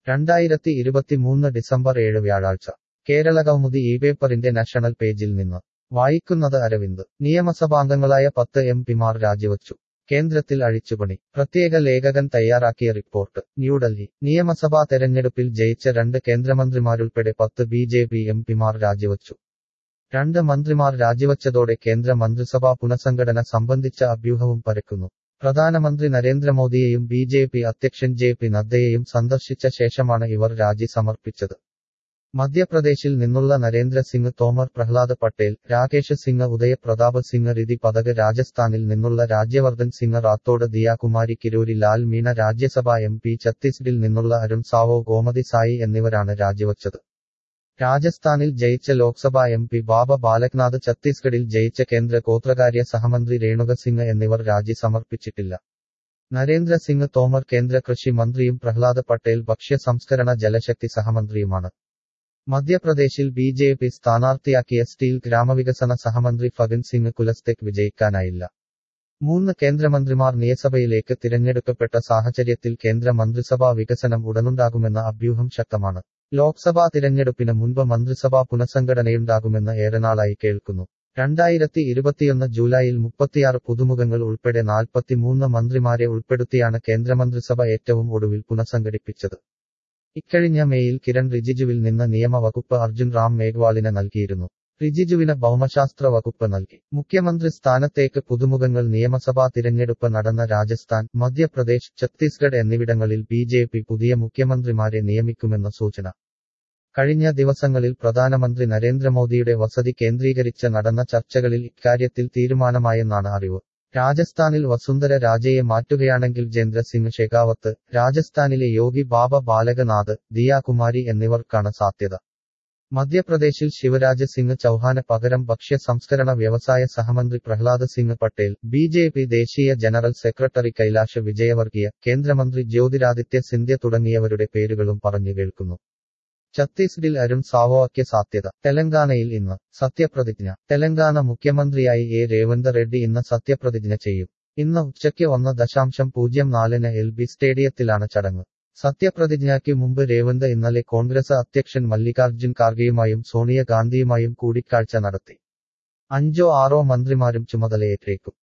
രണ്ടായിരത്തി ഇരുപത്തിമൂന്ന് ഡിസംബർ ഏഴ് വ്യാഴാഴ്ച കേരളകൗമുദി ഈ പേപ്പറിന്റെ നാഷണൽ പേജിൽ നിന്ന് വായിക്കുന്നത് അരവിന്ദ് നിയമസഭാംഗങ്ങളായ പത്ത് എം പിമാർ രാജിവച്ചു കേന്ദ്രത്തിൽ അഴിച്ചുപണി പ്രത്യേക ലേഖകൻ തയ്യാറാക്കിയ റിപ്പോർട്ട് ന്യൂഡൽഹി നിയമസഭാ തെരഞ്ഞെടുപ്പിൽ ജയിച്ച രണ്ട് കേന്ദ്രമന്ത്രിമാരുൾപ്പെടെ പത്ത് ബി ജെ പി എം പിമാർ രാജിവച്ചു രണ്ട് മന്ത്രിമാർ രാജിവച്ചതോടെ കേന്ദ്ര മന്ത്രിസഭാ പുനഃസംഘടന സംബന്ധിച്ച അഭ്യൂഹവും പരക്കുന്നു പ്രധാനമന്ത്രി നരേന്ദ്രമോദിയെയും ബി ജെ പി അധ്യക്ഷൻ ജെ പി നദ്ദയെയും സന്ദർശിച്ച ശേഷമാണ് ഇവർ രാജി സമർപ്പിച്ചത് മധ്യപ്രദേശിൽ നിന്നുള്ള നരേന്ദ്ര സിംഗ് തോമർ പ്രഹ്ലാദ് പട്ടേൽ രാകേഷ് സിംഗ് ഉദയ പ്രതാപ് സിംഗ് റിതി പതക് രാജസ്ഥാനിൽ നിന്നുള്ള രാജ്യവർദ്ധൻ സിംഗ് റാത്തോഡ് ദിയാകുമാരി കിരൂരി ലാൽ മീണ രാജ്യസഭ എം പി ഛത്തീസ്ഗഡിൽ നിന്നുള്ള അരുൺ സാവോ ഗോമതി സായി എന്നിവരാണ് രാജിവച്ചത് രാജസ്ഥാനിൽ ജയിച്ച ലോക്സഭാ എം പി ബാബ ബാലക്നാഥ് ഛത്തീസ്ഗഡിൽ ജയിച്ച കേന്ദ്ര ഗോത്രകാര്യ സഹമന്ത്രി രേണുക സിംഗ് എന്നിവർ രാജി സമർപ്പിച്ചിട്ടില്ല നരേന്ദ്ര സിംഗ് തോമർ കേന്ദ്ര കൃഷി മന്ത്രിയും പ്രഹ്ലാദ് പട്ടേൽ ഭക്ഷ്യ സംസ്കരണ ജലശക്തി സഹമന്ത്രിയുമാണ് മധ്യപ്രദേശിൽ ബി ജെ പി സ്ഥാനാർത്ഥിയാക്കിയ സ്റ്റീൽ ഗ്രാമവികസന സഹമന്ത്രി ഫഗൻ സിംഗ് കുലസ്തെക് വിജയിക്കാനായില്ല മൂന്ന് കേന്ദ്രമന്ത്രിമാർ നിയമസഭയിലേക്ക് തിരഞ്ഞെടുക്കപ്പെട്ട സാഹചര്യത്തിൽ കേന്ദ്ര മന്ത്രിസഭാ വികസനം ഉടനുണ്ടാകുമെന്ന അഭ്യൂഹം ശക്തമാണ് ലോക്സഭാ തിരഞ്ഞെടുപ്പിന് മുൻപ് മന്ത്രിസഭാ പുനഃസംഘടനയുണ്ടാകുമെന്ന് ഏറെനാളായി കേൾക്കുന്നു രണ്ടായിരത്തി ഇരുപത്തിയൊന്ന് ജൂലൈയിൽ മുപ്പത്തിയാറ് പുതുമുഖങ്ങൾ ഉൾപ്പെടെ നാൽപ്പത്തിമൂന്ന് മന്ത്രിമാരെ ഉൾപ്പെടുത്തിയാണ് കേന്ദ്രമന്ത്രിസഭ ഏറ്റവും ഒടുവിൽ പുനഃസംഘടിപ്പിച്ചത് ഇക്കഴിഞ്ഞ മെയിൽ കിരൺ റിജിജുവിൽ നിന്ന് നിയമവകുപ്പ് അർജുൻ റാം മേഘ്വാളിന് നൽകിയിരുന്നു റിജിജുവിന് ഭൗമശാസ്ത്ര വകുപ്പ് നൽകി മുഖ്യമന്ത്രി സ്ഥാനത്തേക്ക് പുതുമുഖങ്ങൾ നിയമസഭാ തിരഞ്ഞെടുപ്പ് നടന്ന രാജസ്ഥാൻ മധ്യപ്രദേശ് ഛത്തീസ്ഗഡ് എന്നിവിടങ്ങളിൽ ബി ജെ പി പുതിയ മുഖ്യമന്ത്രിമാരെ നിയമിക്കുമെന്ന സൂചന കഴിഞ്ഞ ദിവസങ്ങളിൽ പ്രധാനമന്ത്രി നരേന്ദ്രമോദിയുടെ വസതി കേന്ദ്രീകരിച്ച് നടന്ന ചർച്ചകളിൽ ഇക്കാര്യത്തിൽ തീരുമാനമായെന്നാണ് അറിവ് രാജസ്ഥാനിൽ വസുന്ധര രാജയെ മാറ്റുകയാണെങ്കിൽ ജേന്ദ്ര സിംഗ് ഷെഖാവത്ത് രാജസ്ഥാനിലെ യോഗി ബാബ ബാലകനാഥ് ദിയാകുമാരി എന്നിവർക്കാണ് സാധ്യത മധ്യപ്രദേശിൽ ശിവരാജ് സിംഗ് ചൌഹാന് പകരം ഭക്ഷ്യ സംസ്കരണ വ്യവസായ സഹമന്ത്രി Prahlad Singh Patel B J P ദേശീയ ജനറൽ സെക്രട്ടറി കൈലാഷ് വിജയവർഗീയ കേന്ദ്രമന്ത്രി ജ്യോതിരാദിത്യ സിന്ധ്യ തുടങ്ങിയവരുടെ പേരുകളും പറഞ്ഞു കേൾക്കുന്നു ഛത്തീസ്ഗഡിൽ അരുൺ സാവോയ്ക്ക് സാധ്യത തെലങ്കാനയിൽ ഇന്ന് സത്യപ്രതിജ്ഞ തെലങ്കാന മുഖ്യമന്ത്രിയായി എ രേവന്ത് റെഡ്ഡി ഇന്ന് സത്യപ്രതിജ്ഞ ചെയ്യും ഇന്ന് ഉച്ചയ്ക്ക് ഒന്ന് ദശാംശം പൂജ്യം നാലിന് എൽ ബി സ്റ്റേഡിയത്തിലാണ് ചടങ്ങ് സത്യപ്രതിജ്ഞയ്ക്ക് മുമ്പ് രേവന്ത് ഇന്നലെ കോൺഗ്രസ് അധ്യക്ഷൻ മല്ലികാർജ്ജുൻ ഖാർഗെയുമായും സോണിയ ഗാന്ധിയുമായും കൂടിക്കാഴ്ച നടത്തി അഞ്ചോ ആറോ മന്ത്രിമാരും ചുമതലയേറ്റേക്കും